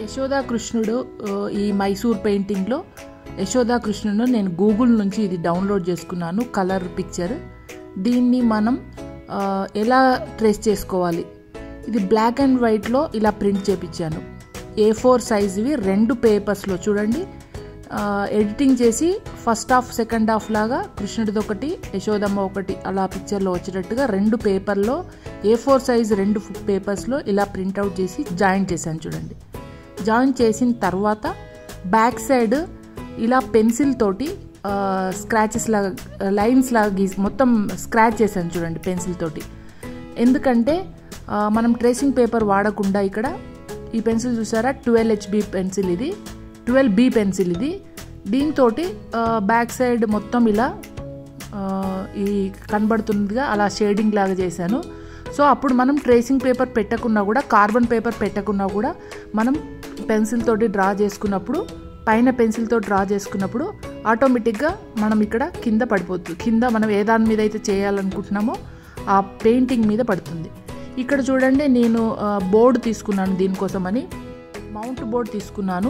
యశోదా కృష్ణుడు ఆ, ఈ మైసూర్ పెయింటింగ్లో యశోదా కృష్ణుడు నేను గూగుల్ నుంచి ఇది డౌన్లోడ్ చేసుకున్నాను కలర్ పిక్చర్ దీన్ని మనం ఆ, ఎలా ట్రేస్ చేసుకోవాలి ఇది బ్లాక్ అండ్ వైట్లో ఇలా ప్రింట్ చేపించాను ఏ ఫోర్ సైజువి రెండు పేపర్స్లో చూడండి ఆ, ఎడిటింగ్ చేసి ఫస్ట్ హాఫ్ సెకండ్ హాఫ్ లాగా కృష్ణుడిది ఒకటి యశోదమ్మ ఒకటి అలా పిక్చర్లో వచ్చేటట్టుగా రెండు పేపర్లో ఏ ఫోర్ సైజ్ రెండు పేపర్స్లో ఇలా ప్రింట్అవుట్ చేసి జాయిన్ చేశాను చూడండి జాయిన్ చేసిన తర్వాత బ్యాక్ సైడ్ ఇలా పెన్సిల్ తోటి స్క్రాచెస్ లాగా లైన్స్ లాగా గీసి మొత్తం స్క్రాచ్ చేశాను చూడండి పెన్సిల్ తోటి ఎందుకంటే ఆ, మనం ట్రేసింగ్ పేపర్ వాడకుండా ఇక్కడ ఈ పెన్సిల్ చూసారా ట్వెల్వ్ హెచ్బి పెన్సిల్ ఇది ట్వెల్వ్ బి పెన్సిల్ ఇది దీంతో బ్యాక్ సైడ్ మొత్తం ఇలా ఆ, ఈ కనబడుతుందిగా అలా షేడింగ్ లాగా చేశాను సో అప్పుడు మనం ట్రేసింగ్ పేపర్ పెట్టకున్నా కూడా కార్బన్ పేపర్ పెట్టకున్నా కూడా మనం పెన్సిల్ తోటి డ్రా చేసుకున్నప్పుడు పైన పెన్సిల్తో డ్రా చేసుకున్నప్పుడు ఆటోమేటిక్గా మనం ఇక్కడ కింద పడిపోతుంది కింద మనం ఏ దాని మీద అయితే చేయాలనుకుంటున్నామో ఆ పెయింటింగ్ మీద పడుతుంది ఇక్కడ చూడండి నేను బోర్డు తీసుకున్నాను దీనికోసమని మౌంట్ బోర్డు తీసుకున్నాను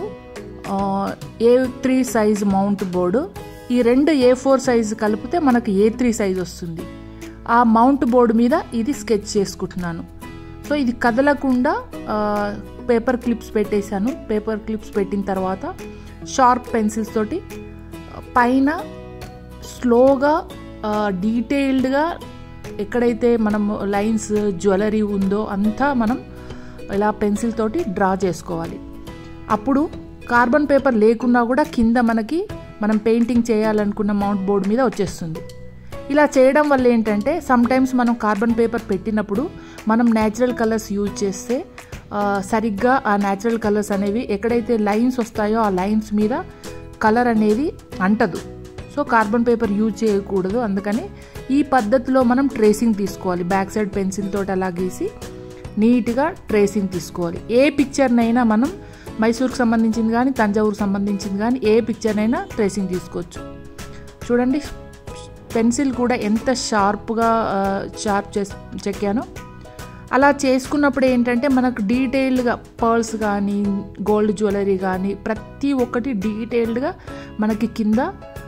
A three size mount board ఈ రెండు ఏ ఫోర్ సైజ్ కలిపితే మనకు ఏ త్రీ సైజ్ వస్తుంది ఆ మౌంట్ బోర్డు మీద ఇది స్కెచ్ చేసుకుంటున్నాను సో ఇది కదలకుండా పేపర్ క్లిప్స్ పెట్టేశాను పేపర్ క్లిప్స్ పెట్టిన తర్వాత షార్ప్ పెన్సిల్స్ తోటి పైన స్లోగా డీటెయిల్డ్గా ఎక్కడైతే మనం లైన్స్ జ్యువెలరీ ఉందో అంతా మనం ఇలా పెన్సిల్ తోటి డ్రా చేసుకోవాలి అప్పుడు కార్బన్ పేపర్ లేకున్నా కూడా కింద మనకి మనం పెయింటింగ్ చేయాలనుకున్న మౌంట్ బోర్డు మీద వచ్చేస్తుంది ఇలా చేయడం వల్ల ఏంటంటే సమ్ టైమ్స్ మనం కార్బన్ పేపర్ పెట్టినప్పుడు మనం న్యాచురల్ కలర్స్ యూజ్ చేస్తే ఆ, సరిగ్గా ఆ న్యాచురల్ కలర్స్ అనేవి ఎక్కడైతే లైన్స్ వస్తాయో ఆ లైన్స్ మీద కలర్ అనేది అంటదు సో కార్బన్ పేపర్ యూజ్ చేయకూడదు అందుకని ఈ పద్ధతిలో మనం ట్రేసింగ్ తీసుకోవాలి బ్యాక్ సైడ్ పెన్సిల్ తోటి అలా గీసి నీట్గా ట్రేసింగ్ తీసుకోవాలి ఏ పిక్చర్నైనా మనం మైసూర్కి సంబంధించింది కానీ తంజావూరుకు సంబంధించింది కానీ ఏ పిక్చర్నైనా ట్రేసింగ్ తీసుకోవచ్చు చూడండి పెన్సిల్ కూడా ఎంత షార్ప్గా షార్ప్ చేసి చెక్కానో అలా చేసుకున్నప్పుడు ఏంటంటే మనకు డీటెయిల్డ్గా పర్ల్స్ కానీ గోల్డ్ జ్యువెలరీ కానీ ప్రతి ఒక్కటి డీటెయిల్డ్గా మనకి కింద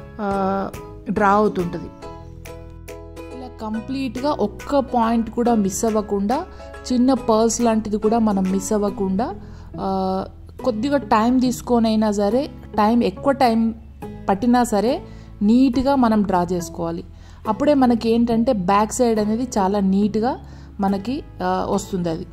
డ్రా అవుతుంటుంది ఇలా కంప్లీట్గా ఒక్క పాయింట్ కూడా మిస్ అవ్వకుండా చిన్న పర్ల్స్ లాంటిది కూడా మనం మిస్ అవ్వకుండా ఆ, కొద్దిగా టైం తీసుకొనైనా సరే టైం ఎక్కువ టైం పట్టినా సరే నీట్గా మనం డ్రా చేసుకోవాలి అప్పుడే మనకి ఏంటంటే బ్యాక్ సైడ్ అనేది చాలా నీట్గా మనకి ఆ, వస్తుంది అది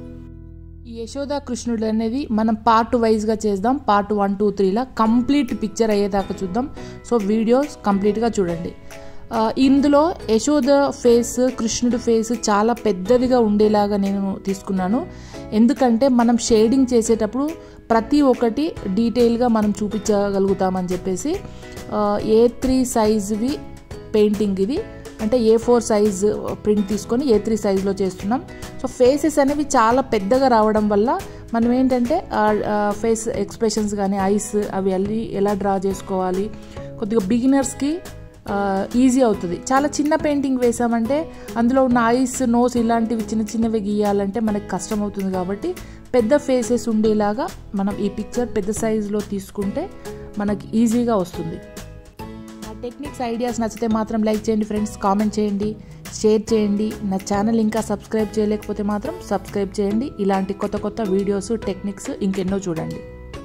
ఈ యశోద కృష్ణుడు అనేది మనం పార్ట్ వైజ్గా చేద్దాం పార్ట్ వన్ టూ త్రీలా కంప్లీట్ పిక్చర్ అయ్యేదాకా చూద్దాం సో వీడియోస్ కంప్లీట్గా చూడండి ఆ, ఇందులో యశోద ఫేస్ కృష్ణుడి ఫేస్ చాలా పెద్దదిగా ఉండేలాగా నేను తీసుకున్నాను ఎందుకంటే మనం షేడింగ్ చేసేటప్పుడు ప్రతి ఒక్కటి డీటెయిల్గా మనం చూపించగలుగుతామని చెప్పేసి ఏ త్రీ సైజువి పెయింటింగ్ ఇది అంటే ఏ ఫోర్ సైజ్ ప్రింట్ తీసుకొని ఏ త్రీ సైజ్లో చేస్తున్నాం సో ఫేసెస్ అనేవి చాలా పెద్దగా రావడం వల్ల మనం ఏంటంటే ఫేస్ ఎక్స్ప్రెషన్స్ కానీ ఐస్ అవి అల్లి ఎలా డ్రా చేసుకోవాలి కొద్దిగా బిగినర్స్కి ఈజీ అవుతుంది చాలా చిన్న పెయింటింగ్ వేసామంటే అందులో ఉన్న ఐస్ నోస్ ఇలాంటివి చిన్న చిన్నవి గీయాలంటే మనకి కష్టం అవుతుంది కాబట్టి పెద్ద ఫేసెస్ ఉండేలాగా మనం ఈ పిక్చర్ పెద్ద సైజులో తీసుకుంటే మనకి ఈజీగా వస్తుంది నా టెక్నిక్స్ ఐడియాస్ నచ్చితే మాత్రం లైక్ చేయండి ఫ్రెండ్స్ కామెంట్ చేయండి షేర్ చేయండి నా ఛానల్ ఇంకా సబ్స్క్రైబ్ చేయలేకపోతే మాత్రం సబ్స్క్రైబ్ చేయండి ఇలాంటి కొత్త కొత్త వీడియోస్ టెక్నిక్స్ ఇంకెన్నో చూడండి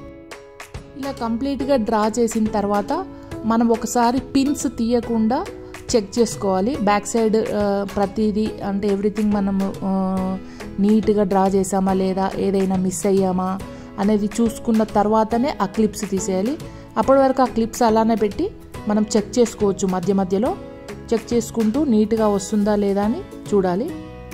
ఇలా కంప్లీట్గా డ్రా చేసిన తర్వాత మనం ఒకసారి పిన్స్ తీయకుండా చెక్ చేసుకోవాలి బ్యాక్ సైడ్ ఆ, ప్రతిదీ అంటే ఎవ్రీథింగ్ మనము ఆ, నీట్గా డ్రా చేసామా లేదా ఏదైనా మిస్ అయ్యామా అనేది చూసుకున్న తర్వాతనే ఆ క్లిప్స్ తీసేయాలి అప్పటి వరకు ఆ క్లిప్స్ అలానే పెట్టి మనం చెక్ చేసుకోవచ్చు మధ్య మధ్యలో చెక్ చేసుకుంటూ నీట్గా వస్తుందా లేదా అని చూడాలి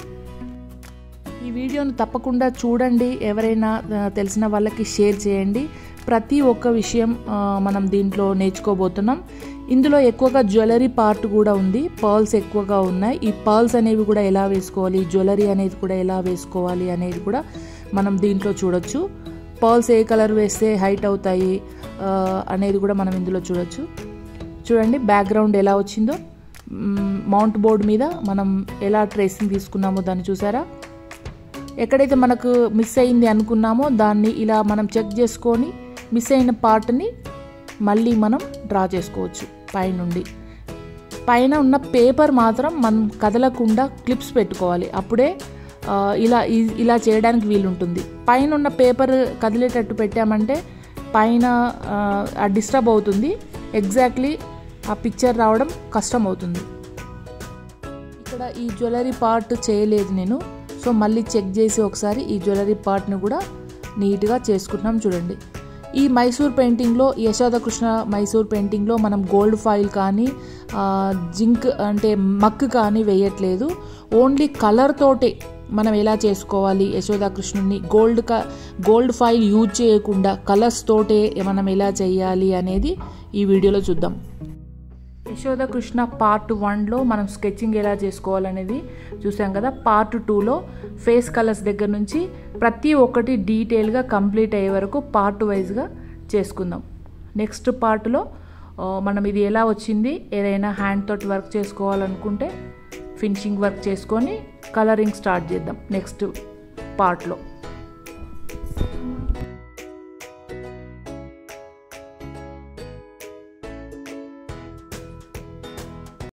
ఈ వీడియోను తప్పకుండా చూడండి ఎవరైనా ఆ, తెలిసిన వాళ్ళకి షేర్ చేయండి ప్రతి ఒక్క విషయం ఆ, మనం దీంట్లో నేర్చుకోబోతున్నాం ఇందులో ఎక్కువగా జ్యువెలరీ పార్ట్ కూడా ఉంది పర్ల్స్ ఎక్కువగా ఉన్నాయి ఈ పర్ల్స్ అనేవి కూడా ఎలా వేసుకోవాలి జ్యువెలరీ అనేది కూడా ఎలా వేసుకోవాలి అనేది కూడా మనం దీంట్లో చూడొచ్చు పర్ల్స్ ఏ కలర్ వేస్తే హైట్ అవుతాయి ఆ, అనేది కూడా మనం ఇందులో చూడొచ్చు చూడండి బ్యాక్గ్రౌండ్ ఎలా వచ్చిందో మ్, మౌంట్ బోర్డ్ మీద మనం ఎలా ట్రేసింగ్ తీసుకున్నామో దాన్ని చూసారా ఎక్కడైతే మనకు మిస్ అయింది అనుకున్నామో దాన్ని ఇలా మనం చెక్ చేసుకొని మిస్ అయిన పార్ట్ని మళ్ళీ మనం డ్రా చేసుకోవచ్చు పైనుండి పైన ఉన్న పేపర్ మాత్రం మనం కదలకుండా క్లిప్స్ పెట్టుకోవాలి అప్పుడే ఆ, ఇలా ఈ- ఇలా చేయడానికి వీలుంటుంది పైన ఉన్న పేపర్ కదిలేటట్టు పెట్టామంటే పైన డిస్టర్బ్ అవుతుంది ఎగ్జాక్ట్లీ ఆ పిక్చర్ రావడం కష్టం అవుతుంది ఇక్కడ ఈ జ్యువెలరీ పార్ట్ చేయలేదు నేను సో మళ్ళీ చెక్ చేసి ఒకసారి ఈ జ్యువెలరీ పార్ట్ని కూడా నీట్గా చేసుకుంటున్నాం చూడండి ఈ మైసూర్ పెయింటింగ్లో యశోద కృష్ణ మైసూర్ పెయింటింగ్లో మనం గోల్డ్ ఫాయిల్ కానీ ఆ, జింక్ అంటే మక్ కానీ వేయట్లేదు ఓన్లీ కలర్ తోటే మనం ఎలా చేసుకోవాలి యశోద కృష్ణుని గోల్డ్ క గోల్డ్ ఫాయిల్ యూజ్ చేయకుండా కలర్స్ తోటే మనం ఎలా చేయాలి అనేది ఈ వీడియోలో చూద్దాం యశోద కృష్ణ పార్ట్ వన్లో మనం స్కెచింగ్ ఎలా చేసుకోవాలనేది చూసాం కదా పార్ట్ టూలో ఫేస్ కలర్స్ దగ్గర నుంచి ప్రతి ఒక్కటి డీటెయిల్గా కంప్లీట్ అయ్యే వరకు పార్ట్ వైజ్గా చేసుకుందాం నెక్స్ట్ పార్ట్లో మనం ఇది ఎలా వచ్చింది ఏదైనా హ్యాండ్ తోటి వర్క్ చేసుకోవాలనుకుంటే ఫినిషింగ్ వర్క్ చేసుకొని కలరింగ్ స్టార్ట్ చేద్దాం నెక్స్ట్ పార్ట్లో